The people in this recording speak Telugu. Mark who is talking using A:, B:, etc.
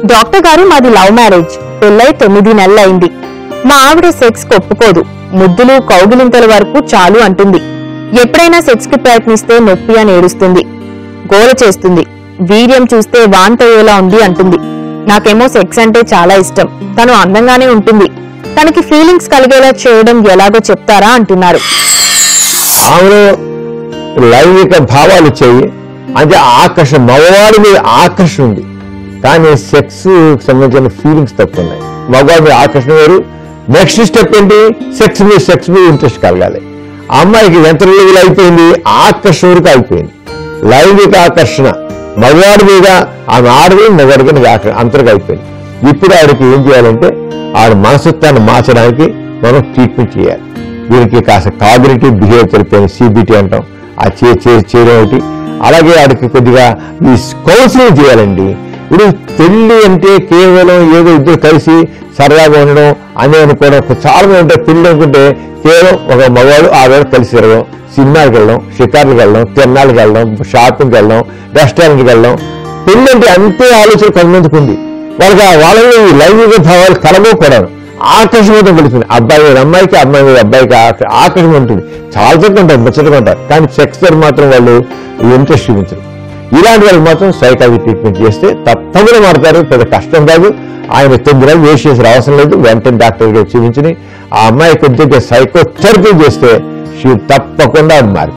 A: డాక్టర్ గారు మాది లవ్ మ్యారేజ్ పెళ్ళై తొమ్మిది నెలలైంది మా ఆవిడ సెక్స్ ఒప్పుకోదు ముద్దులు కౌగిలింతల వరకు చాలు అంటుంది ఎప్పుడైనా సెక్స్ కి ప్రయత్నిస్తే నొప్పి అని ఏడుస్తుంది గోల చేస్తుంది వీర్యం చూస్తే వాంతయ్యేలా ఉంది అంటుంది నాకేమో సెక్స్ అంటే చాలా ఇష్టం తను అందంగానే ఉంటుంది తనకి ఫీలింగ్స్ కలిగేలా చేయడం ఎలాగో చెప్తారా అంటున్నారు
B: ఆమెలో లైంగిక భావాలు వచ్చాయి అంటే ఆకర్షణ మగవాడి మీద ఆకర్షణ ఉంది కానీ సెక్స్ సంబంధించిన ఫీలింగ్స్ తక్కువ ఉన్నాయి మగవాడి మీద ఆకర్షణ వేరు నెక్స్ట్ స్టెప్ ఏంటి సెక్స్ మీద సెక్స్ మీద ఇంట్రెస్ట్ కలగాలి ఆ అమ్మాయికి ఎంత లెవెల్ అయిపోయింది ఆకర్షణ వరకు అయిపోయింది లైంగిక ఆకర్షణ మగవాడి మీద ఆమె ఆడది మగవాడి మీద ఆకర్షణ అంతరకు అయిపోయింది ఇప్పుడు ఆవిడకి ఏం చేయాలంటే ఆవిడ మనస్తత్వాన్ని మార్చడానికి మనం ట్రీట్మెంట్ చేయాలి దీనికి కాస్త కాగ్నేటివ్ బిహేవియర్ తెలిపోయిన సిబిటి అంటాం ఆ చే చే- చేయడం ఒకటి అలాగే వాడికి కొద్దిగా ఈ కౌన్సిలింగ్ చేయాలండి ఇప్పుడు పెళ్లి అంటే కేవలం ఏదో ఇద్దరు కలిసి సరదాగా ఉండడం అని అనుకోవడం చాలా మంది ఉంటారు పెళ్లి అనుకుంటే కేవలం ఒక మగవాడు ఆడవాడు కలిసి తిరగడం సినిమాకి వెళ్ళడం షికార్లకు వెళ్ళడం తిరణాలకు వెళ్ళడం షాపింగ్కి వెళ్ళడం రెస్టారెంట్కి వెళ్ళడం పెళ్లి అంటే అంతే ఆలోచన కొంతమందికి ఉంది వాళ్ళకి ఆ వాళ్ళలో ఈ లైంగిక భావాలు కలగకూడదు ఆకర్షణతో కలుస్తుంది అబ్బాయి మీద అమ్మాయికి అమ్మాయి మీద అబ్బాయికి ఆక- ఆకర్షణ ఉంటుంది చాలా తక్కువ ఉంటారు ముచ్చటగా ఉంటారు కానీ సెక్స్ దగ్గర మాత్రం వాళ్ళు ఇంట్రెస్ట్ చూపించరు ఇలాంటి వాళ్ళకి మాత్రం సైకాలజీ ట్రీట్మెంట్ చేస్తే తప్పకుండా మారుతారు పెద్ద కష్టం కాదు ఆయన తొమ్మిది నెలలు వేస్ట్ చేసిన అవసరం లేదు వెంటనే డాక్టర్ గారు చూపించుని ఆ అమ్మాయి కొద్దిగా సైకోథెరపీ చేస్తే షీ తప్పకుండా అది మారి